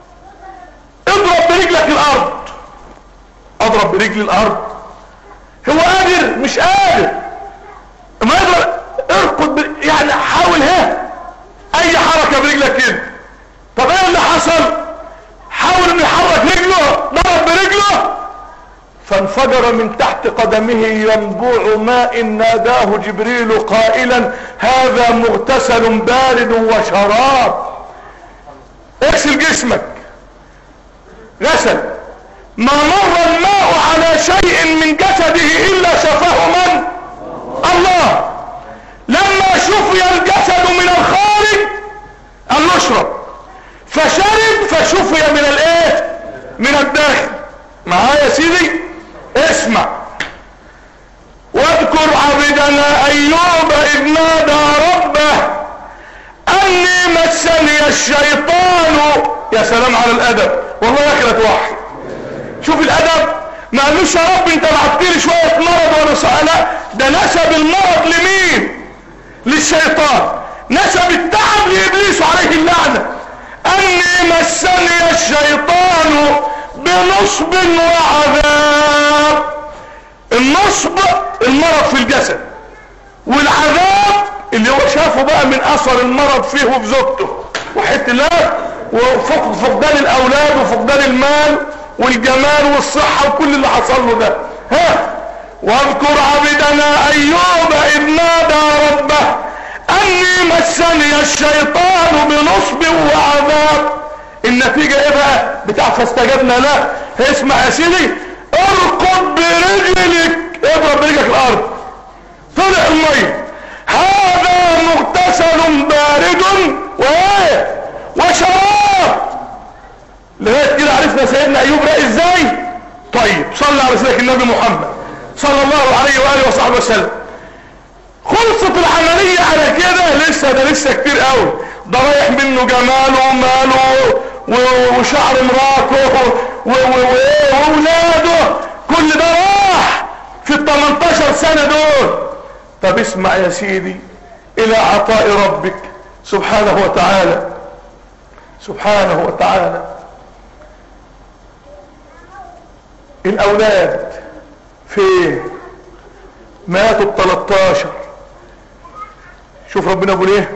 اضرب برجلك الارض اضرب برجل الارض هو قادر مش قادر ما يقدر اركض ب... يعني حاول ها اي حركة برجلك كده طب ايه اللي حصل حاول انه يحرك رجله ضرب برجله فانفجر من تحت قدمه ينبوع ماء ناداه جبريل قائلا هذا مغتسل بارد وشراب اغسل جسمك غسل ما مر الماء على شيء من جسده الا شفاه من الله لما شفي الجسد من الخارج قال له اشرب فشرب فشفي من الايه من الداخل معايا يا سيدي اسمع واذكر عبدنا ايوب اذ نادى ربه اني مسني الشيطان يا سلام على الادب والله يخلت واحد شوف الادب ما قالوش يا رب انت بعت لي شويه مرض وانا سأل لا ده نسب المرض لمين للشيطان نسب التعب لابليس عليه اللعنه اني مسني الشيطان بنصب وعذاب النصب المرض في الجسد والعذاب اللي هو شافه بقى من اثر المرض فيه وفي زوجته وحته الله وفقدان الاولاد وفقدان المال والجمال والصحة وكل اللي حصل له ده ها واذكر عبدنا ايوب اذ نادى ربه اني مسني الشيطان بنصب وعذاب النتيجة ايه بقى بتاع فاستجبنا له اسمع يا سيدي اركض برجلك اضرب برجلك الارض طلع المية هذا مغتسل بارد وايه وشراب لغايه كده عرفنا سيدنا ايوب راقي ازاي طيب صلى على سيدك النبي محمد صلى الله عليه واله وصحبه وسلم خلصت العملية على كده لسه ده لسه كتير قوي ده رايح منه جماله وماله وشعر مراته واولاده كل ده راح في ال 18 سنة دول طب اسمع يا سيدي الى عطاء ربك سبحانه وتعالى سبحانه وتعالى الاولاد فين ماتوا ب 13 شوف ربنا بيقول ايه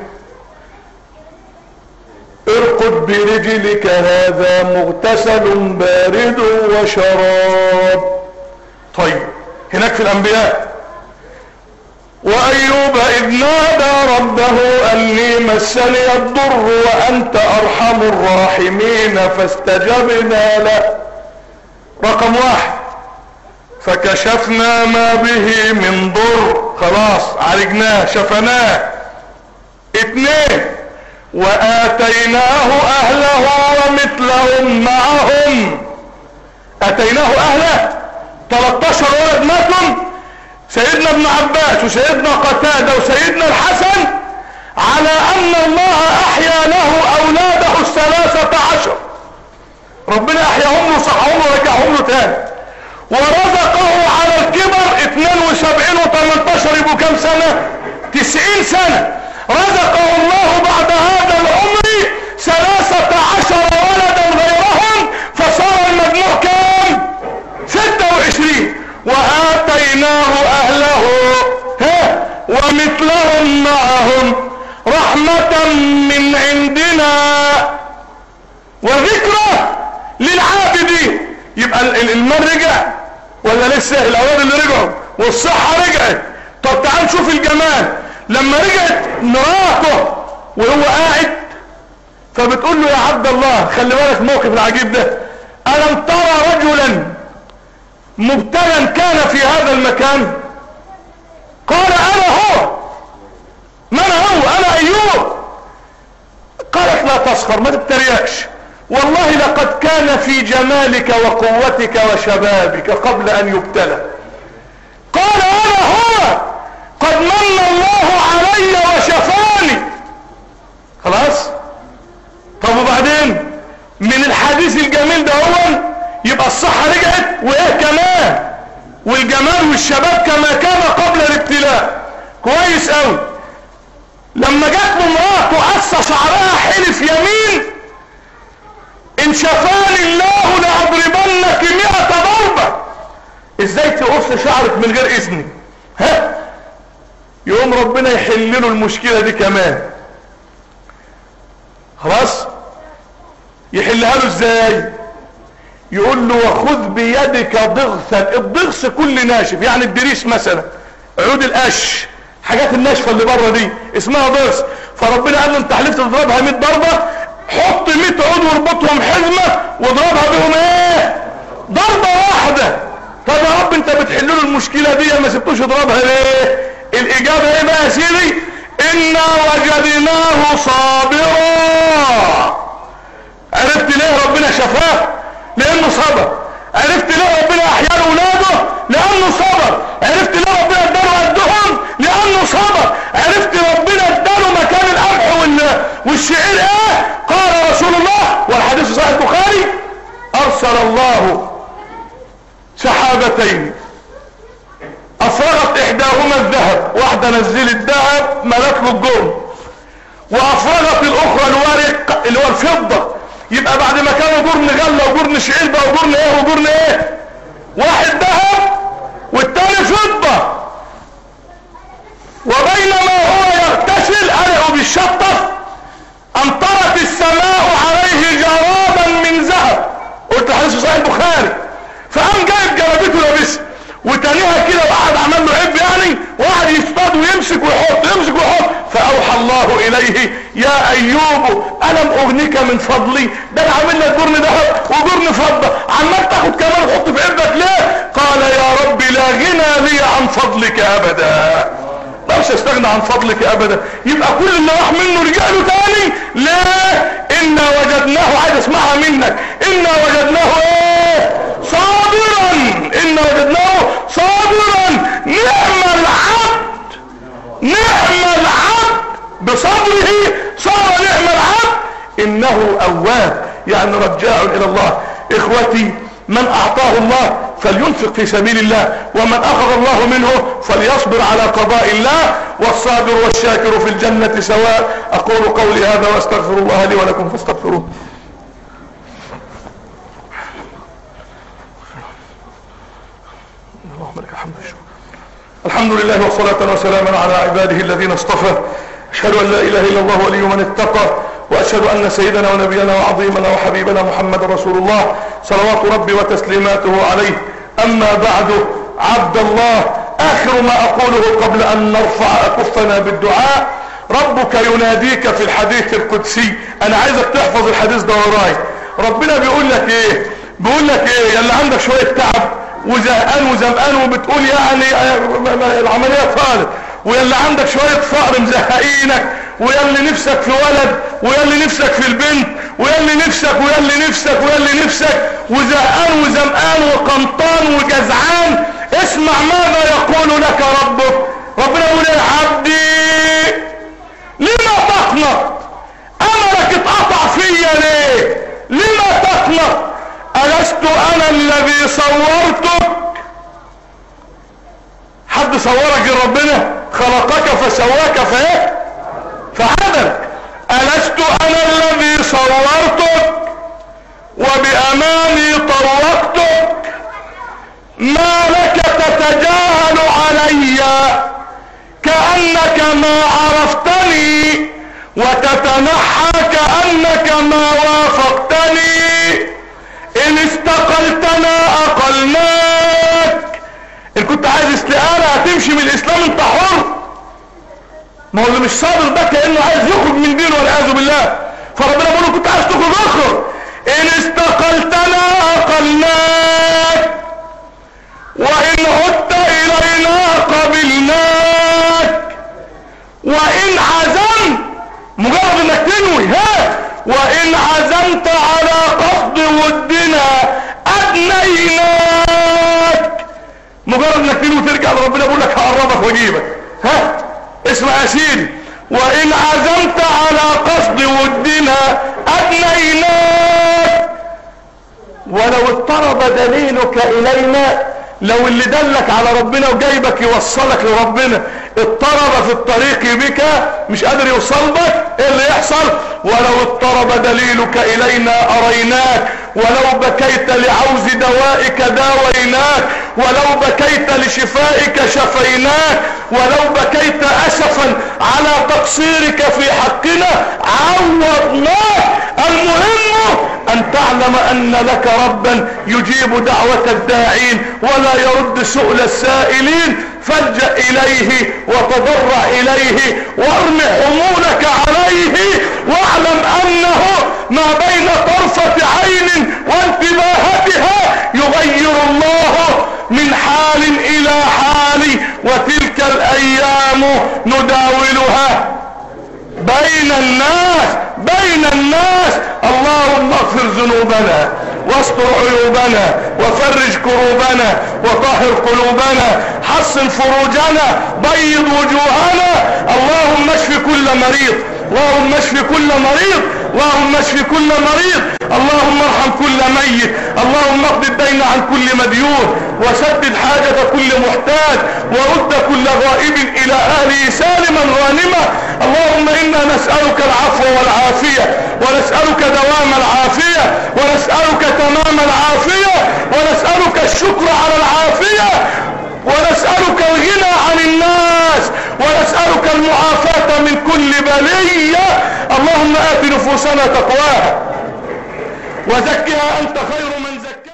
ارقد برجلك هذا مغتسل بارد وشراب طيب هناك في الانبياء وايوب اذ نادى ربه اني مسني الضر وانت ارحم الراحمين فاستجبنا له رقم واحد فكشفنا ما به من ضر خلاص عالجناه شفناه اتنين واتيناه اهله ومثلهم معهم اتيناه اهله 13 ولد ماتوا سيدنا ابن عباس وسيدنا قتادة وسيدنا الحسن على ان الله احيا له اولاده الثلاثة عشر ربنا احياهم له صحهم له ورجعهم له تاني ورزقه على الكبر 72 و18 يبقوا كام سنة 90 سنة رزقه الله بعد هذا العمر ثلاثة عشر ولدا غيرهم فصار المجموع كام 26 وآتيناه أهله ها ومثلهم معهم رحمة من عندنا وذكرى للعابدين يبقى المال رجع ولا لسه الاولاد اللي رجعوا والصحة رجعت طب تعال نشوف الجمال لما رجعت مراته وهو قاعد فبتقول له يا عبد الله خلي بالك موقف العجيب ده ألم ترى رجلا مبتلا كان في هذا المكان قال أنا هو من هو أنا أيوب قالت لا تسخر ما تتريقش والله لقد كان في جمالك وقوتك وشبابك قبل أن يبتلى قال أنا هو قد من الله علي وشفاني خلاص طب وبعدين من الحديث الجميل ده هو يبقى الصحة رجعت وايه كمان والجمال والشباب كما كان قبل الابتلاء كويس قوي لما جت امراته قص شعرها حلف يمين ان شفاني الله لاضربنك مئة ضربة ازاي تقص شعرك من غير اذني ها يقوم ربنا يحل له المشكلة دي كمان خلاص يحلها له ازاي يقول له وخذ بيدك ضغثا الضغث كل ناشف يعني الدريس مثلا عود القش حاجات الناشفه اللي بره دي اسمها ضغث فربنا قال له انت حلفت تضربها 100 ضربه حط 100 عود واربطهم حزمه واضربها بهم ايه ضربه واحده طب يا رب انت بتحل له المشكله دي ما سبتوش يضربها ليه الاجابه ايه بقى يا سيدي انا وجدناه صابرا عرفت ليه ربنا شفاه لانه صبر عرفت ليه ربنا احيا له اولاده لانه صبر عرفت ليه ربنا اداله قدهم لانه صبر عرفت ربنا اداله مكان القمح وال... والشعير ايه قال رسول الله والحديث صحيح البخاري ارسل الله سحابتين افرغت احداهما الذهب واحدة نزلت ذهب ملك له الجرم وافرغت الاخرى الورق اللي هو الفضة يبقى بعد ما كانوا جرن غلة وجرن شعير بقى وجرن ايه وجرن ايه واحد ذهب والتاني فضة وبينما هو يغتسل قلعه بالشطف امطرت السماء عليه جرابا من ذهب قلت الحديث صحيح البخاري فقام جايب جلابيته لابسها وتانيها كده وقعد عمل له عب يعني وقعد يصطاد ويمسك ويحط يمسك ويحط فاوحى الله اليه يا ايوب الم اغنك من فضلي ده انا عامل لك جرن ذهب وجرن فضه عمال تاخد كمان وتحط في عبك ليه قال يا رب لا غنى لي عن فضلك ابدا لا مش استغنى عن فضلك ابدا يبقى كل اللي راح منه رجع له تاني ليه انا وجدناه عايز اسمعها منك انا وجدناه ايه صابرا انا وجدناه صابرا نعم العبد نعم العبد بصبره صار نعم العبد انه اواب يعني رجاع الى الله اخوتي من اعطاه الله فلينفق في سبيل الله ومن اخذ الله منه فليصبر على قضاء الله والصابر والشاكر في الجنة سواء اقول قولي هذا واستغفر الله لي ولكم فاستغفروه اللهم لك الحمد والشكر الحمد لله والصلاة وسلاما على عباده الذين اصطفى اشهد ان لا اله الا الله ولي من اتقى واشهد ان سيدنا ونبينا وعظيمنا وحبيبنا محمد رسول الله صلوات ربي وتسليماته عليه اما بعد عبد الله اخر ما اقوله قبل ان نرفع اكفنا بالدعاء ربك يناديك في الحديث القدسي انا عايزك تحفظ الحديث ده وراي ربنا بيقول لك ايه بيقول لك ايه يلا عندك شوية تعب وزهقان وزمقان وبتقول يعني العملية طالت ويلي عندك شوية فقر مزهقينك ويلي نفسك في ولد ويلي نفسك في البنت ويلي نفسك ويلي نفسك ويلي نفسك وزهقان وزمقان وقمطان وجزعان اسمع ماذا يقول لك ربك ربنا يقول يا عبدي لما تقنط املك اتقطع فيا ليه لما تقنط ألست أنا الذي صورتك حد صورك يا ربنا خلقك فسواك فايه فعدلك ألست أنا الذي صورتك وبأماني طوقتك ما لك تتجاهل علي كأنك ما عرفتني وتتنحى كأنك ما وافقتني ان استقلتنا اقلناك ان كنت عايز استقالة هتمشي من الاسلام انت حر ما هو اللي مش صابر ده كأنه عايز يخرج من دينه والعياذ بالله فربنا بيقول له كنت عايز تخرج اخرج ان استقلتنا اقلناك وان عدت الينا قبلناك وان عزمت مجرد انك تنوي ها وان عزمت على قصد ودنا ادنيناك مجرد انك تنوي ترجع لربنا بيقول لك هقربك واجيبك ها اسمع يا سيدي وان عزمت على قصد ودنا ادنيناك ولو اضطرب دليلك الينا لو اللي دلك على ربنا وجايبك يوصلك لربنا اضطرب في الطريق بك مش قادر يوصل بك ايه اللي يحصل ولو اضطرب دليلك الينا اريناك ولو بكيت لعوز دوائك داويناك ولو بكيت لشفائك شفيناك ولو بكيت اسفا على تقصيرك في حقنا عوضناك المهم ان تعلم ان لك ربا يجيب دعوة الداعين ولا يرد سؤل السائلين فالجأ اليه وتضرع اليه وارم حمولك عليه واعلم انه ما بين طرفة عين وانتباهتها يغير الله من حال الى حال وتلك الايام نداولها بين الناس بين الناس اللهم اغفر ذنوبنا واستر عيوبنا وفرج كروبنا وطهر قلوبنا حصن فروجنا بيض وجوهنا اللهم اشف كل مريض اللهم اشف كل مريض اللهم اشف كل مريض اللهم ارحم كل ميت اللهم اقض الدين عن كل مديون وسدد حاجة كل محتاج ورد كل غائب الى اهله سالما غانما اللهم انا نسألك العفو والعافية ونسألك دوام العافية ونسألك تمام العافية ونسألك الشكر على العافية ونسألك الغنى عن الناس ونسألك المعافاة من كل بلية اللهم آت نفوسنا تقواها وزكها أنت خير من